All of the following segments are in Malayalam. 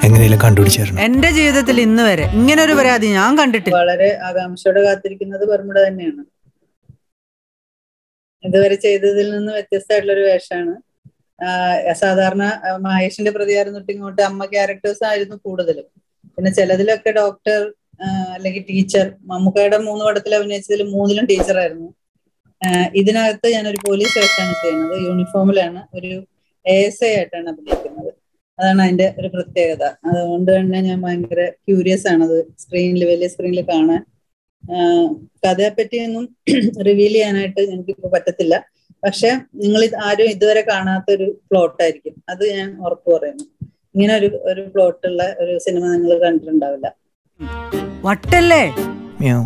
എങ്ങനെയെങ്കിലും കണ്ടുപിടിച്ചായിരുന്നു എന്റെ ജീവിതത്തിൽ ഇന്ന് വരെ ഇങ്ങനെ ഒരു പരാതി ഞാൻ കണ്ടിട്ടില്ല വളരെ ആകാംക്ഷയോടെ കാത്തിരിക്കുന്നത് ബർമുട തന്നെയാണ് ഇതുവരെ ചെയ്തതിൽ നിന്ന് വ്യത്യസ്തമായിട്ടുള്ള ഒരു വേഷമാണ് ആഹ് സാധാരണ ആഹ് മഹേഷിന്റെ പ്രതികാരം തൊട്ട് ഇങ്ങോട്ട് അമ്മ ക്യാരക്ടേഴ്സ് ആയിരുന്നു കൂടുതലും പിന്നെ ചിലതിലൊക്കെ ഡോക്ടർ അല്ലെങ്കിൽ ടീച്ചർ മമ്മൂക്കയുടെ മൂന്ന് പടത്തിൽ അഭിനയിച്ചതിൽ മൂന്നിലും ടീച്ചറായിരുന്നു ആഹ് ഇതിനകത്ത് ഞാനൊരു പോലീസ് വേഷമാണ് ചെയ്യുന്നത് യൂണിഫോമിലാണ് ഒരു എ എസ് ഐ ആയിട്ടാണ് അഭിനയിക്കുന്നത് അതാണ് അതിന്റെ ഒരു പ്രത്യേകത അതുകൊണ്ട് തന്നെ ഞാൻ ഭയങ്കര ക്യൂരിയസ് ആണത് സ്ക്രീനിൽ വലിയ സ്ക്രീനിൽ കാണാൻ ആഹ് കഥയെ പറ്റിയൊന്നും റിവീൽ ചെയ്യാനായിട്ട് എനിക്കിപ്പോ പറ്റത്തില്ല പക്ഷെ നിങ്ങൾ ഇത് ആരും ഇതുവരെ കാണാത്തൊരു പ്ലോട്ടായിരിക്കും അത് ഞാൻ ഉറപ്പ് പറയുന്നു ഇങ്ങനെ ഒരു ഒരു പ്ലോട്ടുള്ള ഒരു സിനിമ നിങ്ങൾ കണ്ടിട്ടുണ്ടാവില്ല വട്ടല്ലേ meow.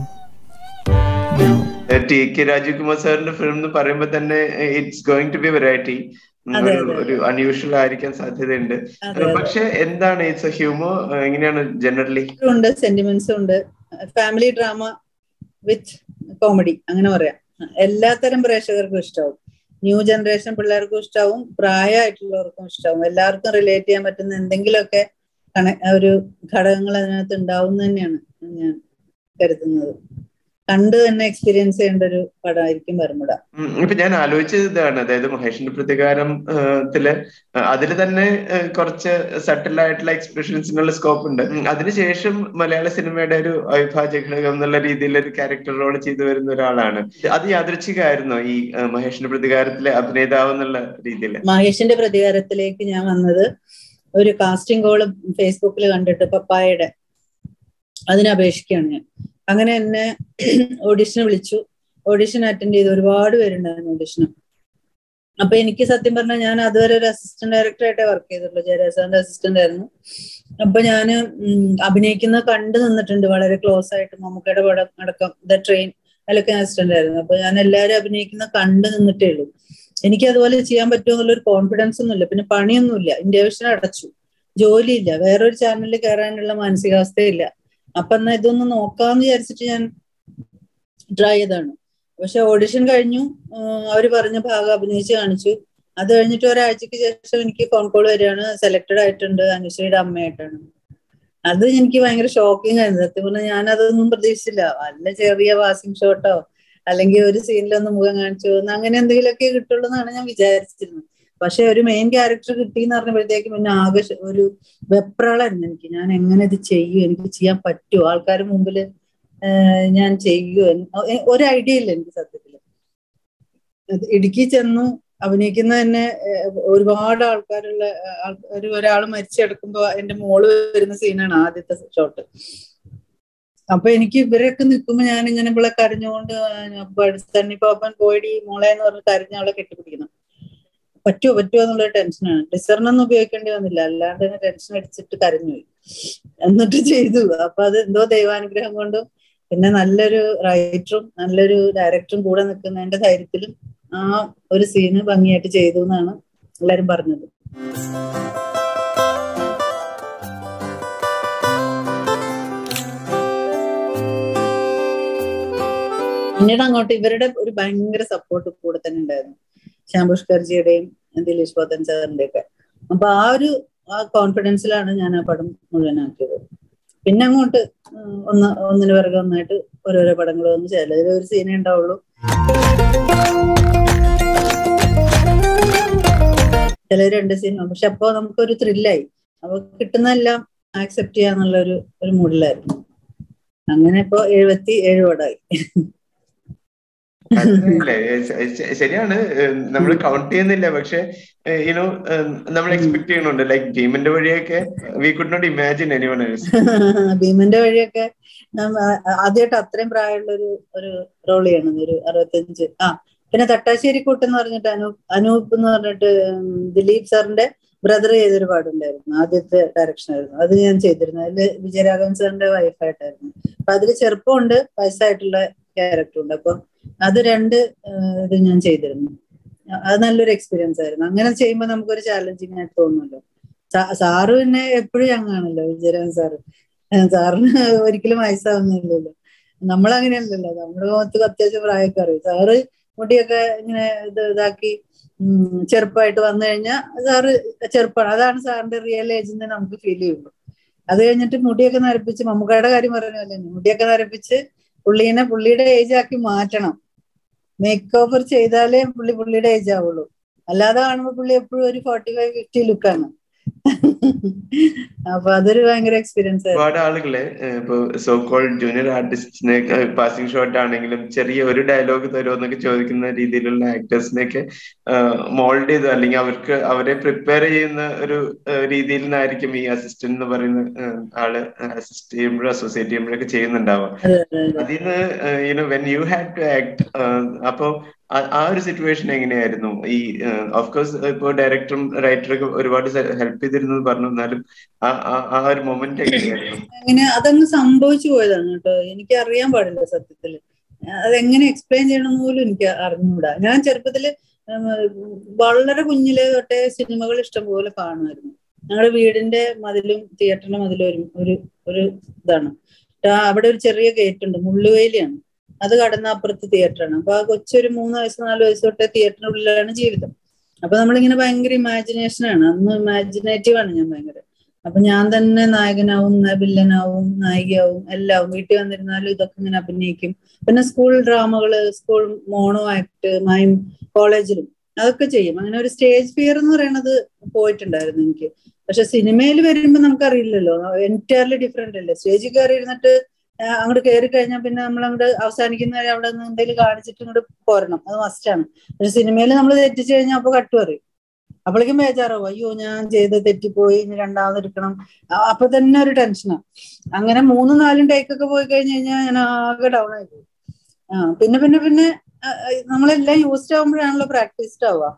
Meow. T K Rajeev Kumar സാറിന്റെ ഫിലിം എന്ന് പറയുമ്പോൾ തന്നെ it's going to be variety അതെ, ഒരു അതെ. ഒരു അൺയൂഷ്വൽ ആയിരിക്കാൻ സാധ്യതയുണ്ട് അതെ അതെ പക്ഷെ എന്താണ് ഇറ്റ്സ് ഹ്യൂമർ എങ്ങനെയാണ് ജനറലി ഉണ്ട് സെന്റിമെന്റ്സും ഉണ്ട് ഫാമിലി ഡ്രാമ വിത്ത് കോമഡി അങ്ങനെ പറയാം എല്ലാത്തരം പ്രേക്ഷകർക്കും ഇഷ്ടാവും ന്യൂ ജനറേഷൻ പിള്ളേർക്കും ഇഷ്ടാവും പ്രായമായിട്ടുള്ളവർക്കും ഇഷ്ടാവും എല്ലാവർക്കും റിലേറ്റ് ചെയ്യാൻ പറ്റുന്ന എന്തെങ്കിലുമൊക്കെ കണ ഒരു ഘടകങ്ങൾ അതിനകത്ത് ഉണ്ടാവും എന്ന് തന്നെയാണ് ഞാൻ കരുതുന്നത് കണ്ട് തന്നെ എക്സ്പീരിയൻസ് ചെയ്യേണ്ട ഒരു പടമായിരിക്കും ബർമുട ഇപ്പൊ ഞാൻ ആലോചിച്ചത് ഇതാണ് അതായത് മഹേഷിന്റെ പ്രതികാരം ത്തില് അതിൽ തന്നെ ഏഹ്, കുറച്ച് സട്ടിൽ ആയിട്ടുള്ള എക്സ്പ്രഷൻസിനുള്ള സ്കോപ്പ് ഉണ്ട് ഉം, അതിനുശേഷം മലയാള സിനിമയുടെ ഒരു അവിഭാജ്യ ഘടകം എന്നുള്ള രീതിയിൽ ഒരു ക്യാരക്ടർ റോൾ ചെയ്തു വരുന്ന ഒരാളാണ് അത് യാദൃച്ഛികമായിരുന്നോ ഈ ഏഹ്, മഹേഷിന്റെ പ്രതികാരത്തിലെ അഭിനേതാവ് എന്നുള്ള രീതിയിൽ മഹേഷിന്റെ പ്രതികാരത്തിലേക്ക് ഞാൻ വന്നത് ഒരു കാസ്റ്റിംഗ് കോള് ഫേസ്ബുക്കിൽ കണ്ടിട്ട് പപ്പായയുടെ അതിന് അപേക്ഷിക്കുകയാണ് ഞാൻ അങ്ങനെ എന്നെ ഓഡിഷന് വിളിച്ചു ഓഡിഷൻ അറ്റൻഡ് ചെയ്ത് ഒരുപാട് പേരുണ്ടായിരുന്നു ഓഡിഷന് അപ്പൊ എനിക്ക് സത്യം പറഞ്ഞാൽ ഞാൻ അതുവരെ ഒരു അസിസ്റ്റന്റ് ഡയറക്ടർ ആയിട്ടേ വർക്ക് ചെയ്തിട്ടുള്ളൂ ജയരാജാന്റെ അസിസ്റ്റന്റ് ആയിരുന്നു അപ്പൊ ഞാൻ അഭിനയിക്കുന്നത് കണ്ടു നിന്നിട്ടുണ്ട് വളരെ ക്ലോസ് ആയിട്ട് മമ്മൂക്കയുടെ പടം അടക്കം ദ ട്രെയിൻ അതിലൊക്കെ ഞാൻ അസിസ്റ്റന്റ് ആയിരുന്നു അപ്പൊ ഞാൻ എല്ലാവരും അഭിനയിക്കുന്ന കണ്ടു നിന്നിട്ടേ ഉള്ളൂ എനിക്ക് അതുപോലെ ചെയ്യാൻ പറ്റുമോ എന്നുള്ളൊരു കോൺഫിഡൻസ് ഒന്നുമില്ല പിന്നെ പണിയൊന്നുമില്ല ഇന്ത്യ വിഷൻ അടച്ചു ജോലിയില്ല വേറൊരു ചാനലിൽ കയറാനുള്ള മാനസികാവസ്ഥയില്ല അപ്പൊ എന്നാ ഇതൊന്ന് നോക്കാന്ന് വിചാരിച്ചിട്ട് ഞാൻ ട്രൈ ചെയ്താണ് പക്ഷെ ഓഡിഷൻ കഴിഞ്ഞു അവർ പറഞ്ഞ ഭാഗം അഭിനയിച്ച് കാണിച്ചു അത് കഴിഞ്ഞിട്ട് ഒരാഴ്ചക്ക് ശേഷം എനിക്ക് ഫോൺ കോൾ വരികയാണ് സെലക്ടഡ് ആയിട്ടുണ്ട് അനുശ്രീയുടെ അമ്മയായിട്ടാണ് അത് എനിക്ക് ഭയങ്കര ഷോക്കിംഗ് ആയിരുന്നു സത്യം പറഞ്ഞാൽ ഞാൻ അതൊന്നും പ്രതീക്ഷിച്ചില്ല വല്ല ചെറിയ പാസിംഗ് ഷോട്ടോ അല്ലെങ്കിൽ ഒരു സീനിലൊന്ന് മുഖം കാണിച്ചു പോകുന്ന അങ്ങനെ എന്തെങ്കിലുമൊക്കെ കിട്ടുള്ളൂ എന്നാണ് ഞാൻ വിചാരിച്ചിരുന്നത് പക്ഷെ ഒരു മെയിൻ ക്യാരക്ടർ കിട്ടി എന്ന് പറഞ്ഞപ്പോഴത്തേക്കും പിന്നെ ആകെ ഷ- ഒരു വെപ്രാളായിരുന്നു എനിക്ക് ഞാൻ എങ്ങനെ ഇത് ചെയ്യും എനിക്ക് ചെയ്യാൻ പറ്റുമോ ആൾക്കാർ മുമ്പിൽ ഞാൻ ചെയ്യുമോ എന്ന് എ- ഒരു ഐഡിയ ഇല്ല എനിക്ക് സത്യത്തില് ഇത് ഇടുക്കി ചെന്നു അഭിനയിക്കുന്ന തന്നെ ഏഹ്, ഒരുപാട് ആൾക്കാരുള്ള ഏഹ്, ആൾ- ഒരു ഒരാൾ മരിച്ചെടുക്കുമ്പോ എന്റെ മോള് വരുന്ന സീനാണ് ആദ്യത്തെ ഷോട്ട് അപ്പൊ എനിക്ക് ഇവരൊക്കെ നിൽക്കുമ്പോ ഞാൻ ഇങ്ങനെ ഇവിടെ കരഞ്ഞുകൊണ്ട് തണ്ണിപ്പാപ്പൻ പോയിടി മോളെ എന്ന് പറഞ്ഞ് കരഞ്ഞ അവളെ കെട്ടിപ്പിടിക്കണം പറ്റുമോ പറ്റുമോ എന്നുള്ളൊരു ടെൻഷനാണ് ഡിസറിനൊന്നും ഉപയോഗിക്കേണ്ടി വന്നില്ല അല്ലാണ്ട് തന്നെ ടെൻഷൻ അടിച്ചിട്ട് കരഞ്ഞുപോയി എന്നിട്ട് ചെയ്തു അപ്പൊ അത് എന്തോ ദൈവാനുഗ്രഹം കൊണ്ടും പിന്നെ നല്ലൊരു റൈറ്ററും നല്ലൊരു ഡയറക്ടറും കൂടെ നിൽക്കുന്നതിന്റെ ധൈര്യത്തിലും ആ ഒരു സീന് ഭംഗിയായിട്ട് ചെയ്തു എന്നാണ് എല്ലാരും പറഞ്ഞത് പിന്നീട് അങ്ങോട്ട് ഇവരുടെ ഒരു ഭയങ്കര സപ്പോർട്ട് കൂടെ തന്നെ ഉണ്ടായിരുന്നു ശ്യാം പുഷ്കർജിയുടെയും ദിലീഷ് പോത്തൻ സാറിന്റെ ഒക്കെ അപ്പൊ ആ ഒരു ആ കോൺഫിഡൻസിലാണ് ഞാൻ ആ പടം മുഴുവനാക്കിയത് പിന്നെ അങ്ങോട്ട് ഉം, ഒന്ന് ഒന്നിന് പിറകെ ഒന്നായിട്ട് ഓരോരോ പടങ്ങൾ വന്ന് ചിലതിൽ ഒരു സീനേ ഉണ്ടാവുള്ളൂ ചില രണ്ട് സീനും പക്ഷെ അപ്പോ നമുക്കൊരു ത്രില്ലായി അപ്പൊ കിട്ടുന്നതെല്ലാം ആക്സെപ്റ്റ് ചെയ്യാന്നുള്ള ഒരു ഒരു മൂഡിലായിരുന്നു അങ്ങനെ ഇപ്പൊ എഴുപത്തി ഏഴ് പടമായി അല്ലേ ശ- ശ- ശരിയാണ് നമ്മൾ കൗണ്ട് ചെയ്യുന്നില്ല പക്ഷെ യുനോ നമ്മൾ എക്സ്പെക്ട് ചെയ്യുന്നുണ്ട് ലൈക്ക് ഭീമന്റെ വഴിയൊക്കെ we could not imagine anyone else ഭീമന്റെ വഴിയൊക്കെ ആദ്യമായിട്ട് അത്രയും പ്രായമുള്ള ഒരു ഒരു റോൾ ചെയ്യണത് ഒരു അറുപത്തഞ്ച് ആ പിന്നെ തട്ടാശ്ശേരി കൂട്ട് എന്ന് പറഞ്ഞിട്ട് അനൂപ് അനൂപ് എന്ന് പറഞ്ഞിട്ട് ഉം, ദിലീപ് സാറിന്റെ ബ്രദർ ചെയ്തൊരു പാടുണ്ടായിരുന്നു ആദ്യത്തെ ഡയറക്ഷൻ ആയിരുന്നു അത് ഞാൻ ചെയ്തിരുന്നു അതില് വിജയരാഘവൻ സാറിന്റെ വൈഫായിട്ടായിരുന്നു അപ്പൊ അതിൽ ചെറുപ്പമുണ്ട് വയസ്സായിട്ടുള്ള ക്യാരക്ടർ ഉണ്ട് അപ്പൊ അത് രണ്ട് ആ, ഇത് ഞാൻ ചെയ്തിരുന്നു അത് നല്ലൊരു എക്സ്പീരിയൻസ് ആയിരുന്നു അങ്ങനെ ചെയ്യുമ്പോൾ നമുക്കൊരു ചാലഞ്ചിങ് ആയിട്ട് തോന്നുമല്ലോ സാ- സാറ് പിന്നെ എപ്പോഴും ഞങ്ങാണല്ലോ വിജയരാഘവൻ സാറ് ഏഹ് സാറിന് ഒരിക്കലും വയസ്സാവുന്നില്ലല്ലോ നമ്മളങ്ങനെയല്ലല്ലോ നമ്മുടെ മുഖത്ത് അത്യാവശ്യം പ്രായമൊക്കെ അറിയും സാറ് മുടിയൊക്കെ ഇങ്ങനെ ഇത് ഇതാക്കി ഉം ചെറുപ്പമായിട്ട് വന്നു കഴിഞ്ഞാൽ സാറ് ചെറുപ്പമാണ് അതാണ് സാറിന്റെ റിയൽ ഏജ് എന്ന് നമുക്ക് ഫീൽ ചെയ്യുള്ളൂ അത് കഴിഞ്ഞിട്ട് മുടിയൊക്കെ നരപ്പിച്ച് മമ്മൂക്കയുടെ കാര്യം പറഞ്ഞ പോലെ തന്നെ മുടിയൊക്കെ നരപ്പിച്ച് പുള്ളീനെ പുള്ളിയുടെ ഏജ് ആക്കി മാറ്റണം മേക്ക് ഓവർ ചെയ്താലേ പുള്ളി പുള്ളിയുടെ ഏജ് ആവുള്ളൂ അല്ലാതെ കാണുമ്പോൾ പുള്ളി എപ്പോഴും ഒരു ഫോർട്ടി ഫൈവ് ഫിഫ്റ്റി ലുക്കാണ് അപ്പൊ അതൊരു ഭയങ്കര എക്സ്പീരിയൻസ് ആയിരുന്നു ഒരുപാട് ആളുകള് ഏഹ് ഇപ്പൊ സോ കോൾഡ് ജൂനിയർ ആർട്ടിസ്റ്റിനെ പാസിംഗ് ഷോട്ട് ആണെങ്കിലും ചെറിയ ഒരു ഡയലോഗ് തരുമോ എന്നൊക്കെ ചോദിക്കുന്ന രീതിയിലുള്ള ആക്ടേഴ്സിനെയൊക്കെ മോൾഡ് ചെയ്ത് അല്ലെങ്കിൽ അവർക്ക് അവരെ പ്രിപ്പയർ ചെയ്യുന്ന ഒരു ഏഹ് രീതിയിൽ നിന്നായിരിക്കും ഈ അസിസ്റ്റന്റ് എന്ന് പറയുന്ന ഏഹ് ആള് അസിസ്റ്റ് ചെയ്യുമ്പോഴും അസോസിയേറ്റ് ചെയ്യുമ്പോഴൊക്കെ ചെയ്യുന്നുണ്ടാവുക അതെ അതെ അതെ അതിന്ന് you know when you had to act അപ്പോ ആ- ആ ഒരു സിറ്റുവേഷൻ എങ്ങനെയായിരുന്നു ഈ ഓഫ് കോഴ്സ് ഇപ്പോ ഡയറക്ടറും റൈറ്ററൊക്കെ ഒരുപാട് ഹെൽപ്പ് ചെയ്തിരുന്നു പറഞ്ഞു എന്നാലും ആ- ആ- ആ ഒരു മൊമെന്റ് എങ്ങനെയായിരുന്നു അങ്ങനെ അതങ്ങ് സംഭവിച്ചു പോയതാണ് കേട്ടോ എനിക്ക് അറിയാൻ പാടില്ല സത്യത്തില് അതെങ്ങനെ എക്സ്പ്ലെയിൻ ചെയ്യണമെന്ന് പോലും എനിക്ക് അറിഞ്ഞുകൂടാ ഞാൻ ചെറുപ്പത്തില് ഉം, വളരെ കുഞ്ഞിലെ തൊട്ടേ സിനിമകൾ ഇഷ്ടംപോലെ കാണുമായിരുന്നു ഞങ്ങളുടെ വീടിന്റെ മതിലും തിയേറ്ററിന്റെ മതിലും ഒരു ഒരു ഒരു ഇതാണ് ആ, അവിടെ ഒരു ചെറിയ ഗേറ്റ് ഉണ്ട് മുള്ളുവേലിയാണ് അത് കടന്ന അപ്പുറത്ത് തിയേറ്ററാണ് അപ്പൊ ആ കൊച്ചൊരു മൂന്ന് വയസ്സ് നാല് വയസ്സ് തൊട്ടേ തിയേറ്ററിനുള്ളിലാണ് ജീവിതം അപ്പൊ നമ്മളിങ്ങനെ ഭയങ്കര ഇമാജിനേഷനാണ് അന്ന് ഇമാജിനേറ്റീവ് ആണ് ഞാൻ ഭയങ്കര അപ്പൊ ഞാൻ തന്നെ നായകനാവും ന- വില്ലനാവും നായികയാവും എല്ലാവും വീട്ടിൽ വന്നിരുന്നാലും ഇതൊക്കെ ഇങ്ങനെ അഭിനയിക്കും പിന്നെ സ്കൂൾ ഡ്രാമകള് സ്കൂൾ മോണോ ആക്ട് മൈം കോളേജിലും അതൊക്കെ ചെയ്യും അങ്ങനെ ഒരു സ്റ്റേജ് ഫിയർ എന്ന് പറയുന്നത് പോയിട്ടുണ്ടായിരുന്നു എനിക്ക് പക്ഷെ സിനിമയിൽ വരുമ്പോ നമുക്കറിയില്ലല്ലോ എൻറ്റയർലി ഡിഫറെന്റ് അല്ലേ സ്റ്റേജിൽ കയറി ഇരുന്നിട്ട് ആ, അങ്ങോട്ട് കയറി കഴിഞ്ഞാൽ പിന്നെ നമ്മൾ അങ്ങോട്ട് അവസാനിക്കുന്ന വരെ അവിടെ നിന്ന് എന്തെങ്കിലും കാണിച്ചിട്ട് ഇങ്ങോട്ട് പോരണം അത് മസ്റ്റാണ് പക്ഷെ സിനിമയിൽ നമ്മൾ തെറ്റിച്ചു കഴിഞ്ഞാൽ അപ്പൊ കട്ടു പറയും അപ്പോഴേക്കും ബേജാറാവും അയ്യോ ഞാൻ ചെയ്ത് തെറ്റിപ്പോയി ഇനി രണ്ടാമത് എടുക്കണം ആ, അപ്പൊ തന്നെ ഒരു ടെൻഷനാ അങ്ങനെ മൂന്നും നാലും ടേക്കൊക്കെ പോയി കഴിഞ്ഞ് കഴിഞ്ഞാൽ ഞാൻ ആകെ ഡൗൺ ആയി പോകും ആ പിന്നെ പിന്നെ പിന്നെ ആ, ആ, നമ്മളെല്ലാം യൂസ്ഡ് ആവുമ്പോഴാണല്ലോ പ്രാക്ടീസ്ഡ് ആവുക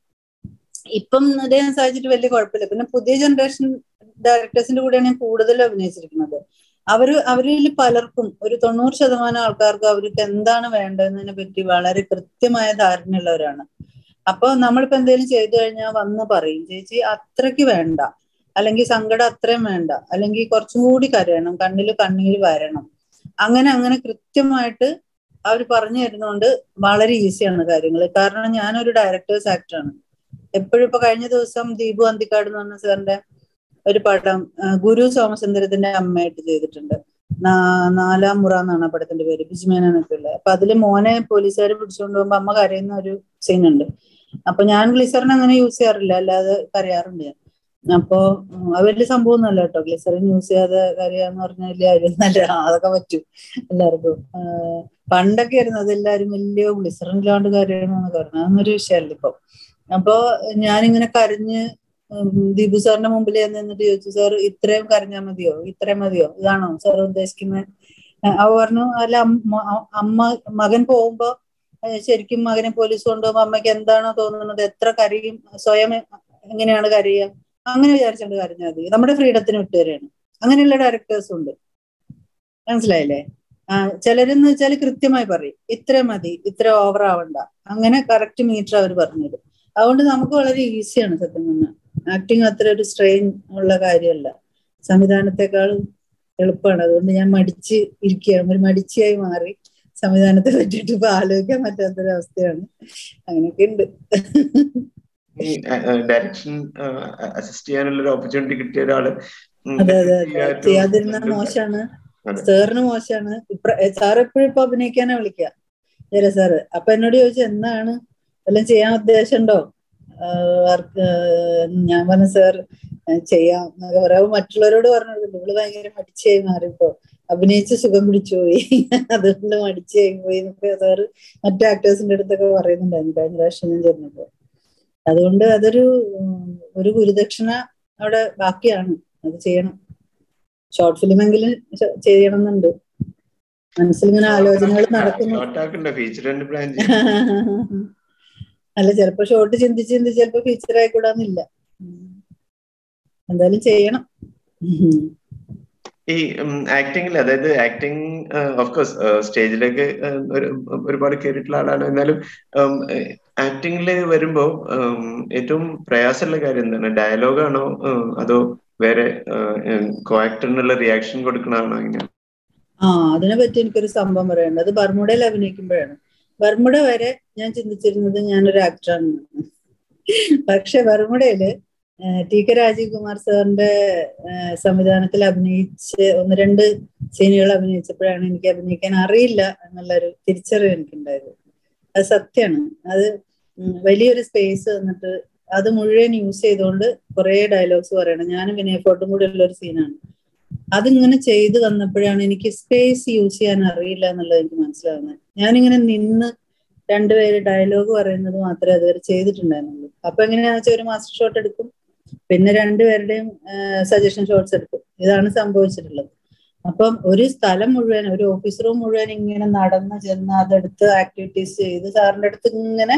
ഇപ്പം അദ്ദേഹം സാധിച്ചിട്ട് വലിയ കുഴപ്പമില്ല പിന്നെ പുതിയ ജനറേഷൻ ഡയറക്ടേഴ്സിന്റെ കൂടെയാണ് ഞാൻ കൂടുതൽ അഭിനയിച്ചിരിക്കുന്നത് അവര് അവരിൽ പലർക്കും ഒരു തൊണ്ണൂറ് ശതമാനം ആൾക്കാർക്ക് അവർക്ക് എന്താണ് വേണ്ടതെന്നതിനെ പറ്റി വളരെ കൃത്യമായ ധാരണയുള്ളവരാണ് അപ്പൊ നമ്മളിപ്പോ എന്തെങ്കിലും ചെയ്തു കഴിഞ്ഞാൽ വന്ന് പറയും ചേച്ചി അത്രയ്ക്ക് വേണ്ട അല്ലെങ്കിൽ സങ്കടം അത്രയും വേണ്ട അല്ലെങ്കിൽ കുറച്ചും കൂടി കരയണം കണ്ണിൽ കണ്ണീര് വരണം അങ്ങനെ അങ്ങനെ കൃത്യമായിട്ട് അവർ പറഞ്ഞു തരുന്നതുകൊണ്ട് വളരെ ഈസിയാണ് കാര്യങ്ങൾ കാരണം ഞാനൊരു ഡയറക്ടേഴ്സ് ആക്ടറാണ് എപ്പോഴും ഇപ്പൊ കഴിഞ്ഞ ദിവസം ദീപു അന്തിക്കാട് എന്ന് പറഞ്ഞ സാറിന്റെ ഒരു പടം ആ, ഗുരു സോമസുന്ദരത്തിന്റെ അമ്മയായിട്ട് ചെയ്തിട്ടുണ്ട് നാ- നാലാം മുറ എന്നാണ് ആ പടത്തിന്റെ പേര് ബിജുമേനൊക്കെ ഉള്ളത് അപ്പൊ അതില് മോനെ പോലീസുകാർ പിടിച്ചുകൊണ്ട് പോകുമ്പോ അമ്മ കരയുന്ന ഒരു സീൻ ഉണ്ട് അപ്പൊ ഞാൻ ഗ്ലിസറിൻ അങ്ങനെ യൂസ് ചെയ്യാറില്ല അല്ലാതെ കരയാറുണ്ട് ഞാൻ അപ്പോ ഉം, അത് വലിയ സംഭവമൊന്നുമല്ല കേട്ടോ ഗ്ലിസറിൻ യൂസ് ചെയ്യാതെ കരയാന്ന് പറഞ്ഞാൽ വലിയ കാര്യമൊന്നുമല്ല അതൊക്കെ പറ്റും എല്ലാവർക്കും ആഹ് പണ്ടൊക്കെ ആയിരുന്നു അതെല്ലാരും വലിയ ഗ്ലിസറിൻ ഇല്ലാണ്ട് കരയണമെന്ന് പറഞ്ഞു അതൊന്നൊരു വിഷയമല്ല ഇപ്പൊ അപ്പൊ ഞാനിങ്ങനെ കരഞ്ഞ് ഉം, ദീപു സാറിന്റെ മുമ്പിൽ ഞാൻ നിന്നിട്ട് ചോദിച്ചു സാർ ഇത്രയും കരഞ്ഞാൽ മതിയോ ഇത്രയും മതിയോ ഇതാണോ സാർ ഉദ്ദേശിക്കുന്നത് അവ പറഞ്ഞു അല്ല അമ്മ അമ്മ മകൻ പോകുമ്പോ ഏഹ് ശരിക്കും മകനെ പോലീസ് കൊണ്ടുപോകുമ്പോ അമ്മയ്ക്ക് എന്താണോ തോന്നുന്നത് എത്ര കരയും സ്വയം എങ്ങനെയാണ് കരയുക അങ്ങനെ വിചാരിച്ചുകൊണ്ട് കരഞ്ഞാൽ മതി നമ്മുടെ ഫ്രീഡത്തിന് വിട്ടുതരാണ് അങ്ങനെയുള്ള ഡയറക്ടേഴ്സും ഉണ്ട് മനസ്സിലായില്ലേ ആ ചിലരെന്ന് വെച്ചാൽ കൃത്യമായി പറയും ഇത്ര മതി ഇത്ര ഓവർ ആവണ്ട അങ്ങനെ കറക്റ്റ് മീറ്റർ അവർ പറഞ്ഞുതരും അതുകൊണ്ട് നമുക്ക് വളരെ ഈസിയാണ് സത്യം പറഞ്ഞാൽ ആക്ടിങ് അത്ര ഒരു സ്ട്രെയിൻ ഉള്ള കാര്യമല്ല സംവിധാനത്തെക്കാളും എളുപ്പമാണ് അതുകൊണ്ട് ഞാൻ മടിച്ച് ഇരിക്കുകയാണ് ഒരു മടിച്ചിയായി മാറി സംവിധാനത്തെ പറ്റിയിട്ട് ഇപ്പൊ ആലോചിക്കാൻ പറ്റാത്തൊരവസ്ഥയാണ് അങ്ങനെയൊക്കെ ഉണ്ട് ഈ ഡയറക്ഷൻ അസിസ്റ്റ് ചെയ്യാനുള്ള ഒരു ഓപ്പർച്യൂണിറ്റി കിട്ടിയ ഒരാള് ഉം, അതെ അതെ അതെ ചെയ്യാനായിട്ട് ചെയ്യാതിരുന്ന മോശമാണ് അതെ. സാറിന് മോശമാണ് സാർ എപ്പോഴും ഇപ്പൊ അഭിനയിക്കാനാ വിളിക്കുക ജര സാറ് അപ്പൊ എന്നോട് ചോദിച്ചു എന്താണ് വല്ലതും ചെയ്യാൻ ഉദ്ദേശമുണ്ടോ വർക്ക് ഞാൻ പറഞ്ഞു സാർ ചെയ്യാം എന്നൊക്കെ പറയാം മറ്റുള്ളവരോട് പറഞ്ഞു കൊടുക്കുന്നു ഇവള് ഭയങ്കര മടിച്ചായി മാറിപ്പോ അഭിനയിച്ച് സുഖം പിടിച്ചു പോയി അതുകൊണ്ട് മടിച്ചായി പോയി എന്നൊക്കെ സാറ് മറ്റു ആക്ടേഴ്സിന്റെ അടുത്തൊക്കെ പറയുന്നുണ്ടായിരുന്നു കഴിഞ്ഞ പ്രാവശ്യം ഞാൻ ചെന്നപ്പോ അതുകൊണ്ട് അതൊരു ഉം, ഒരു ഗുരുദക്ഷിണ അവിടെ ബാക്കിയാണ് അത് ചെയ്യണം ഷോർട്ട് ഫിലിം എങ്കിലും ചെയ്യണം എന്നുണ്ട് മനസ്സിലിങ്ങനെ ആലോചനകൾ നടക്കുന്നു ഷോർട്ട് ആക്കണ്ട ഫീച്ചർ തന്നെ പ്ലാൻ അല്ല ചിലപ്പോ ഷോർട്ട് ചിന്തിച്ച് ചിന്തിച്ച് ചിലപ്പോ ഫീച്ചർ ആയിക്കൂടാന്നില്ല ഉം. എന്തായാലും ചെയ്യണം ഉം. ഈ ആക്ടിങ്ങിൽ അതായത് ആക്ടിങ് ഓഫ് കോഴ്സ് സ്റ്റേജിലേക്ക് ഒരു ഒരുപാട് കയറിയിട്ടുള്ള ആളാണ് എന്നാലും ആക്ടിങ്ങിൽ വരുമ്പോ ഉം, ഏറ്റവും പ്രയാസമുള്ള കാര്യം എന്താണ് ഡയലോഗാണോ അതോ വേറെ കോ ആക്ടറിനുള്ള റിയാക്ഷൻ കൊടുക്കണമാണോ എങ്ങനെയാണ് ആ അതിനെ പറ്റി എനിക്കൊരു സംഭവം പറയാനുണ്ട് അത് ബർമുഡയിൽ അഭിനയിക്കുമ്പോഴാണ് ബർമുഡ വരെ ഞാൻ ചിന്തിച്ചിരുന്നത് ഞാനൊരു ആക്ടറാണ് പക്ഷെ ബർമുഡയില് ഏഹ് ടി കെ രാജീവ് കുമാർ സാറിന്റെ ഏഹ് സംവിധാനത്തിൽ അഭിനയിച്ച് ഒന്ന് രണ്ട് സീനുകൾ അഭിനയിച്ചപ്പോഴാണ് എനിക്ക് അഭിനയിക്കാൻ അറിയില്ല എന്നുള്ളൊരു തിരിച്ചറിവ് എനിക്കുണ്ടായത് അത് സത്യമാണ് അത് ഉം വലിയൊരു സ്പേസ് വന്നിട്ട് അത് മുഴുവൻ യൂസ് ചെയ്തുകൊണ്ട് കുറെ ഡയലോഗ്സ് പറയണം ഞാനും വിനയ ഫോർട്ടും കൂടെ ഉള്ള ഒരു സീനാണ് അതിങ്ങനെ ചെയ്തു വന്നപ്പോഴാണ് എനിക്ക് സ്പേസ് യൂസ് ചെയ്യാൻ അറിയില്ല എന്നുള്ളത് എനിക്ക് മനസ്സിലാവുന്നത് ഞാനിങ്ങനെ നിന്ന് രണ്ടുപേര് ഡയലോഗ് പറയുന്നത് മാത്രമേ അതുവരെ ചെയ്തിട്ടുണ്ടായിരുന്നുള്ളൂ അപ്പൊ എങ്ങനെയാണെന്ന് വെച്ചാൽ ഒരു മാസ്റ്റർ ഷോട്ട് എടുക്കും പിന്നെ രണ്ടുപേരുടെയും സജഷൻ ഷോട്ട്സ് എടുക്കും ഇതാണ് സംഭവിച്ചിട്ടുള്ളത് അപ്പം ഒരു സ്ഥലം മുഴുവൻ ഒരു ഓഫീസ് റൂം മുഴുവൻ ഇങ്ങനെ നടന്ന് ചെന്ന് അതെടുത്ത് ആക്ടിവിറ്റീസ് ചെയ്ത് സാറിന്റെ അടുത്ത് ഇങ്ങനെ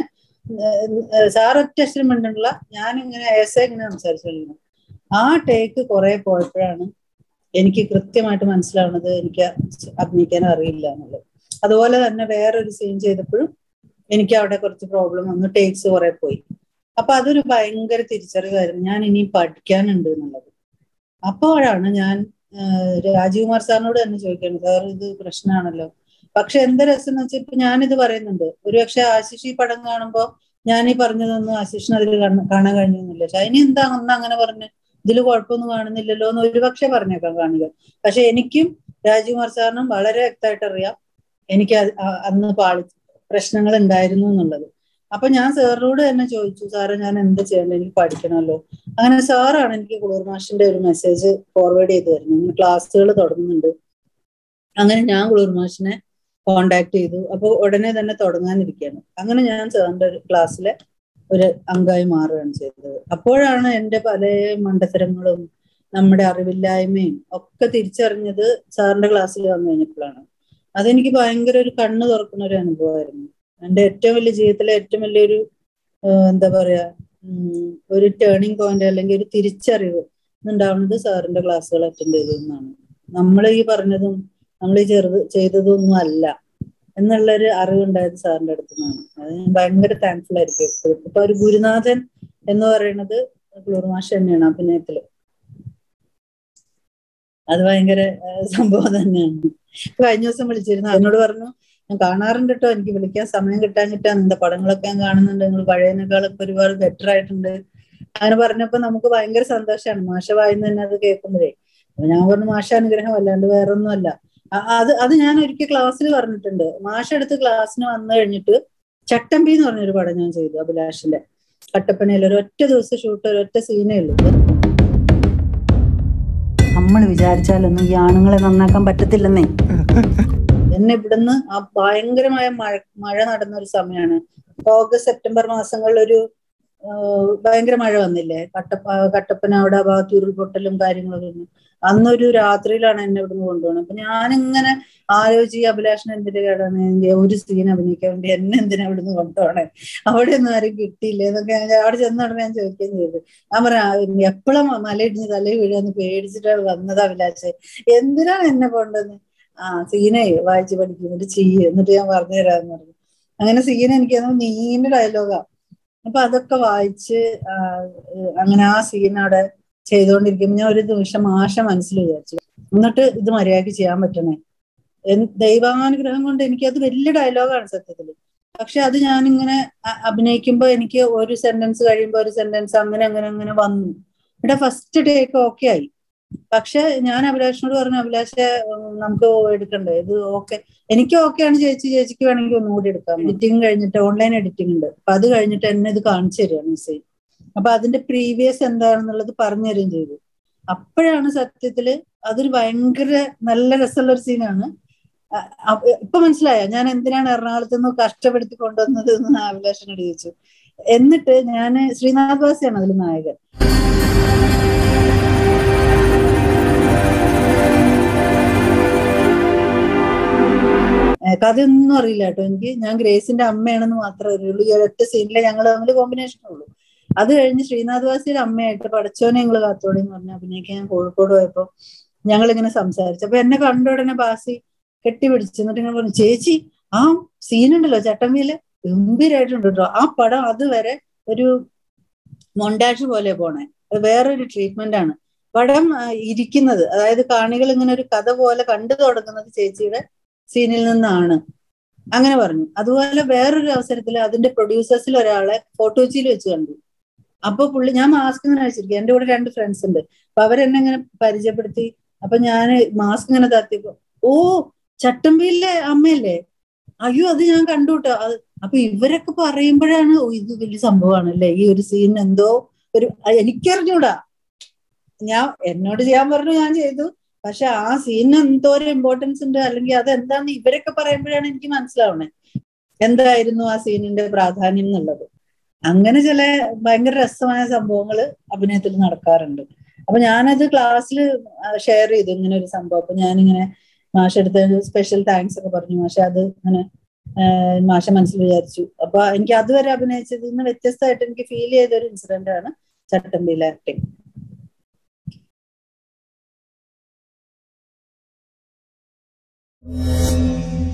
സാർ ഒറ്റ അക്ഷരം മിണ്ടുള്ള ഞാൻ ഇങ്ങനെ ഏസെ ഇങ്ങനെ സംസാരിച്ചുകൊണ്ടിരുന്നു ആ ടേക്ക് കുറെ പോയപ്പോഴാണ് എനിക്ക് കൃത്യമായിട്ട് മനസ്സിലാവുന്നത് എനിക്ക് അഭിനയിക്കാൻ അറിയില്ല എന്നുള്ളത് അതുപോലെ തന്നെ വേറൊരു സീൻ ചെയ്തപ്പോഴും എനിക്ക് അവിടെ കുറച്ച് പ്രോബ്ലം വന്നു ടേക്സ് കുറെ പോയി അപ്പൊ അതൊരു ഭയങ്കര തിരിച്ചറിവായിരുന്നു ഞാൻ ഇനി പഠിക്കാനുണ്ട് എന്നുള്ളത് അപ്പോഴാണ് ഞാൻ ആഹ് രാജീവ് കുമാർ സാറിനോട് തന്നെ ചോദിക്കുന്നത് സാർ ഇത് പ്രശ്നമാണല്ലോ പക്ഷെ എന്ത് രസം എന്ന് വെച്ചാൽ ഇപ്പൊ ഞാനിത് പറയുന്നുണ്ട് ഒരുപക്ഷെ ആശിഷ് ഈ പടം കാണുമ്പോ ഞാൻ ഈ പറഞ്ഞതൊന്നും ആശിഷിന് അതിൽ കാണാൻ കഴിഞ്ഞൊന്നുമില്ല ഷൈനി എന്താ ഒന്ന് അങ്ങനെ പറഞ്ഞ് ഇതിൽ കുഴപ്പമൊന്നും കാണുന്നില്ലല്ലോ എന്ന് ഒരുപക്ഷെ പറഞ്ഞേക്കാം കാണുക പക്ഷെ എനിക്കും രാജീവ്കുമാർ സാറിനും വളരെ വ്യക്തമായിട്ട് അറിയാം എനിക്ക് അത് അ- അന്ന് പാളി പ്രശ്നങ്ങൾ ഉണ്ടായിരുന്നു എന്നുള്ളത് അപ്പൊ ഞാൻ സാറിനോട് തന്നെ ചോദിച്ചു സാറ് ഞാൻ എന്ത് ചെയ്യണം എനിക്ക് പഠിക്കണമല്ലോ അങ്ങനെ സാറാണ് എനിക്ക് കുളൂർ മാഷിന്റെ ഒരു മെസ്സേജ് ഫോർവേഡ് ചെയ്ത് തരുന്നത് ഇങ്ങനെ ക്ലാസ്സുകൾ തുടങ്ങുന്നുണ്ട് അങ്ങനെ ഞാൻ കുളൂർ മാഷിനെ കോണ്ടാക്ട് ചെയ്തു അപ്പോൾ ഉടനെ തന്നെ തുടങ്ങാനിരിക്കുകയാണ് അങ്ങനെ ഞാൻ സാറിന്റെ ഒരു ക്ലാസ്സിലെ ഒരു അംഗമായി മാറുകയാണ് ചെയ്തത് അപ്പോഴാണ് എൻ്റെ പല മണ്ടത്തരങ്ങളും നമ്മുടെ അറിവില്ലായ്മയും ഒക്കെ തിരിച്ചറിഞ്ഞത് സാറിന്റെ ക്ലാസ്സിൽ വന്നു കഴിഞ്ഞപ്പോഴാണ് അതെനിക്ക് ഭയങ്കര ഒരു കണ്ണ് തുറക്കുന്ന ഒരു അനുഭവമായിരുന്നു എൻ്റെ ഏറ്റവും വലിയ ജീവിതത്തിലെ ഏറ്റവും വലിയൊരു ആഹ് എന്താ പറയാ ഉം, ഒരു ടേണിംഗ് പോയിന്റ് അല്ലെങ്കിൽ ഒരു തിരിച്ചറിവ് ഉണ്ടാവുന്നത് സാറിന്റെ ക്ലാസ്സുകൾ അറ്റൻഡ് ചെയ്തതെന്നാണ് നമ്മൾ ഈ പറഞ്ഞതും നമ്മൾ ഈ ചെറുത് ചെയ്തതൊന്നും അല്ല എന്നുള്ളൊരു അറിവുണ്ടായത് സാറിന്റെ അടുത്ത് നിന്നാണ് അത് ഞാൻ ഭയങ്കര താങ്ക്ഫുൾ ആയിരിക്കും എപ്പോഴും ഇപ്പൊ ഒരു ഗുരുനാഥൻ എന്ന് പറയുന്നത് ക്ലൂർ മാഷ് തന്നെയാണ് അഭിനയത്തില് അത് ഭയങ്കര ആ, സംഭവം തന്നെയാണ് ഇപ്പൊ കഴിഞ്ഞ ദിവസം വിളിച്ചിരുന്നു എന്നോട് പറഞ്ഞു ഞാൻ കാണാറുണ്ട് കേട്ടോ എനിക്ക് വിളിക്കാൻ സമയം കിട്ടാഞ്ഞിട്ടാ നിന്റെ പടങ്ങളൊക്കെ ഞാൻ കാണുന്നുണ്ട് നിങ്ങൾ പഴയതിനേക്കാളൊക്കെ ഒരുപാട് ബെറ്റർ ആയിട്ടുണ്ട് അങ്ങനെ പറഞ്ഞപ്പോ നമുക്ക് ഭയങ്കര സന്തോഷമാണ് മാഷ വായിന്ന് തന്നെ അത് കേൾക്കുമ്പോഴേ അപ്പൊ ഞാൻ പറഞ്ഞു മാഷ അനുഗ്രഹം അല്ലാണ്ട് വേറൊന്നും അല്ല അ- അത് അത് ഞാൻ ഒരിക്കൽ ക്ലാസ്സിൽ പറഞ്ഞിട്ടുണ്ട് മാഷ അടുത്ത് ക്ലാസ്സിന് വന്നു കഴിഞ്ഞിട്ട് ചട്ടമ്പി എന്ന് പറഞ്ഞൊരു പടം ഞാൻ ചെയ്തു അഭിലാഷിന്റെ കട്ടപ്പനയിൽ ഒരു ഒറ്റ ദിവസം ഷൂട്ട് ഒരു ഒറ്റ സീനേ ഉള്ളൂ നമ്മൾ വിചാരിച്ചാലൊന്നും ഈ ആണുങ്ങളെ നന്നാക്കാൻ പറ്റത്തില്ലെന്നേ എന്നെ ഇവിടുന്ന് ആ ഭയങ്കരമായ മഴ മഴ നടന്ന ഒരു സമയമാണ് ഓഗസ്റ്റ് സെപ്റ്റംബർ മാസങ്ങളിൽ ഒരു ആഹ് ഭയങ്കര മഴ വന്നില്ലേ കട്ടപ്പ കട്ടപ്പന അവിടെ ആ ഭാഗത്ത് ഉരുൾപൊട്ടലും കാര്യങ്ങളൊക്കെ വന്നു അന്നൊരു രാത്രിയിലാണ് എന്നെ ഇവിടുന്ന് കൊണ്ടുപോകുന്നത് അപ്പൊ ഞാനിങ്ങനെ ആലോചിച്ച് ഈ അഭിലാഷിന് എന്തിന്റെ കേടാണ് എനിക്ക് ഒരു സീൻ അഭിനയിക്കാൻ വേണ്ടി എന്നെ എന്തിനാ ഇവിടുന്ന് കൊണ്ടുപോകണേ അവിടെ ഒന്നും ആരും കിട്ടിയില്ല എന്നൊക്കെ ഞാൻ അവിടെ ചെന്നോടനെ ഞാൻ ചോദിക്കുകയും ചെയ്തു ഞാൻ പറയാ എപ്പോഴും മലയിടിഞ്ഞ് തലയിൽ വീഴാന്ന് പേടിച്ചിട്ടാണ് വന്നത് അഭിലാഷ് എന്തിനാണ് എന്നെ കൊണ്ടുവന്ന് ആ സീനെ വായിച്ച് പഠിക്കും എന്നിട്ട് ചെയ്യ് എന്നിട്ട് ഞാൻ പറഞ്ഞു തരാമെന്ന് പറഞ്ഞു അങ്ങനെ സീന എനിക്ക് അത് നീണ്ട ഡയലോഗാ അപ്പൊ അതൊക്കെ വായിച്ച് ആ, ഏഹ് അങ്ങനെ ആ സീൻ അവിടെ ചെയ്തുകൊണ്ടിരിക്കുമ്പോൾ ഞാൻ ഒരു നിമിഷം ആശ മനസ്സിൽ വിചാരിച്ചു എന്നിട്ട് ഇത് മര്യാദയ്ക്ക് ചെയ്യാൻ പറ്റണേ എൻ- ദൈവാനുഗ്രഹം കൊണ്ട് എനിക്ക് അത് വലിയ ഡയലോഗാണ് സത്യത്തിൽ പക്ഷെ അത് ഞാനിങ്ങനെ അ- അഭിനയിക്കുമ്പോൾ എനിക്ക് ഒരു സെന്റൻസ് കഴിയുമ്പോൾ ഒരു സെന്റൻസ് അങ്ങനെ അങ്ങനെ അങ്ങനെ വന്നു ഇവിടെ ഫസ്റ്റ് ടേക്ക് ഓക്കെ ആയി പക്ഷെ ഞാൻ അഭിലാഷിനോട് പറഞ്ഞു അഭിലാഷെ ഉം, നമുക്ക് എടുക്കണ്ടേ ഇത് ഓക്കെ എനിക്ക് ഓക്കെയാണ് ചേച്ചി ചേച്ചിക്ക് വേണമെങ്കിൽ ഒന്നുകൂടി എടുക്കാം എഡിറ്റിംഗ് കഴിഞ്ഞിട്ട് ഓൺലൈൻ എഡിറ്റിംഗ് ഉണ്ട് അപ്പൊ അത് കഴിഞ്ഞിട്ട് എന്നെ ഇത് കാണിച്ചു തരികയാണ് മെസ്സേജ് അപ്പൊ അതിന്റെ പ്രീവിയസ് എന്താണെന്നുള്ളത് പറഞ്ഞു തരികയും ചെയ്തു അപ്പോഴാണ് സത്യത്തില് അതൊരു ഭയങ്കര നല്ല രസമുള്ള ഒരു സീനാണ് അ- അ- ഇപ്പൊ മനസ്സിലായ ഞാൻ എന്തിനാണ് എറണാകുളത്ത് നിന്ന് കഷ്ടപ്പെടുത്തി കൊണ്ടുവന്നത് എന്ന് അഭിലാഷിനോട് ചോദിച്ചു എന്നിട്ട് ഞാൻ ശ്രീനാഥ് വാസിയാണ് അതിൽ നായകൻ ഏഹ് കഥയൊന്നും അറിയില്ല കേട്ടോ എനിക്ക് ഞാൻ ഗ്രേസിന്റെ അമ്മയാണെന്ന് മാത്രമേ അറിയുള്ളൂ ഈ ഒറ്റ സീനിലെ ഞങ്ങൾ തമ്മിൽ കോമ്പിനേഷൻ ഉള്ളൂ അത് കഴിഞ്ഞ് ശ്രീനാഥ് വാസിയുടെ അമ്മയായിട്ട് പടച്ചോനെ ഞങ്ങൾ കാത്തോടെ എന്ന് പറഞ്ഞ അഭിനയിക്കാൻ ഞാൻ കോഴിക്കോട് പോയപ്പോ ഞങ്ങൾ ഇങ്ങനെ സംസാരിച്ചു അപ്പൊ എന്നെ കണ്ട ഉടനെ ബാസി കെട്ടിപ്പിടിച്ചു എന്നിട്ട് ഇങ്ങനെ പറഞ്ഞു ചേച്ചി ആ സീനുണ്ടല്ലോ ചട്ടമ്പിയില് ഗംഭീരായിട്ടുണ്ട് കേട്ടോ ആ പടം അതുവരെ ഒരു മൊണ്ടാഷ് പോലെ പോണേ അത് വേറൊരു ട്രീറ്റ്മെന്റ് ആണ് പടം ആ, ഇരിക്കുന്നത് അതായത് കാണികൾ ഇങ്ങനെ ഒരു കഥ പോലെ കണ്ടു തുടങ്ങുന്നത് ചേച്ചിയുടെ സീനിൽ നിന്നാണ് അങ്ങനെ പറഞ്ഞു അതുപോലെ വേറൊരു അവസരത്തിൽ അതിന്റെ പ്രൊഡ്യൂസേഴ്സിൽ ഒരാളെ ഫോട്ടോച്ചിയിൽ വെച്ച് കണ്ടു അപ്പൊ പുള്ളി ഞാൻ മാസ്ക് ഇങ്ങനെ വെച്ചിരിക്കും എന്റെ കൂടെ രണ്ട് ഫ്രണ്ട്സ് ഉണ്ട് അപ്പൊ അവരെന്നെ ഇങ്ങനെ പരിചയപ്പെടുത്തി അപ്പൊ ഞാൻ മാസ്ക് ഇങ്ങനെ താത്തിയപ്പോ ഓ ചട്ടമ്പിയിലെ അമ്മയല്ലേ അയ്യോ അത് ഞാൻ കണ്ടു കേട്ടോ അത് അപ്പൊ ഇവരൊക്കെ പറയുമ്പോഴാണ് ഓ ഇത് വലിയ സംഭവമാണ് അല്ലേ ഈ ഒരു സീൻ എന്തോ ഒരു അ- എനിക്കറിഞ്ഞൂടാ ഞാൻ എന്നോട് ചെയ്യാൻ പറഞ്ഞു ഞാൻ ചെയ്തു പക്ഷെ ആ സീനിന് എന്തോരം ഇമ്പോർട്ടൻസ് ഉണ്ട് അല്ലെങ്കിൽ അത് എന്താന്ന് ഇവരൊക്കെ പറയുമ്പോഴാണ് എനിക്ക് മനസ്സിലാവണേ എന്തായിരുന്നു ആ സീനിന്റെ പ്രാധാന്യം എന്നുള്ളത് അങ്ങനെ ചില ഭയങ്കര രസമായ സംഭവങ്ങൾ അഭിനയത്തിൽ നടക്കാറുണ്ട് അപ്പൊ ഞാനത് ക്ലാസ്സിൽ ഷെയർ ചെയ്തു ഇങ്ങനെ ഒരു സംഭവം അപ്പൊ ഞാനിങ്ങനെ മാഷെടുത്ത് സ്പെഷ്യൽ താങ്ക്സ് ഒക്കെ പറഞ്ഞു മാഷെ അത് ഇങ്ങനെ ആഹ് മാഷ മനസ്സിൽ വിചാരിച്ചു അപ്പൊ എനിക്ക് അതുവരെ അഭിനയിച്ചതിൽ നിന്ന് വ്യത്യസ്തമായിട്ട് എനിക്ക് ഫീൽ ചെയ്ത ഒരു ഇൻസിഡന്റ് ആണ് ചട്ടമ്പിയിലെ ആക്ടിങ് thank you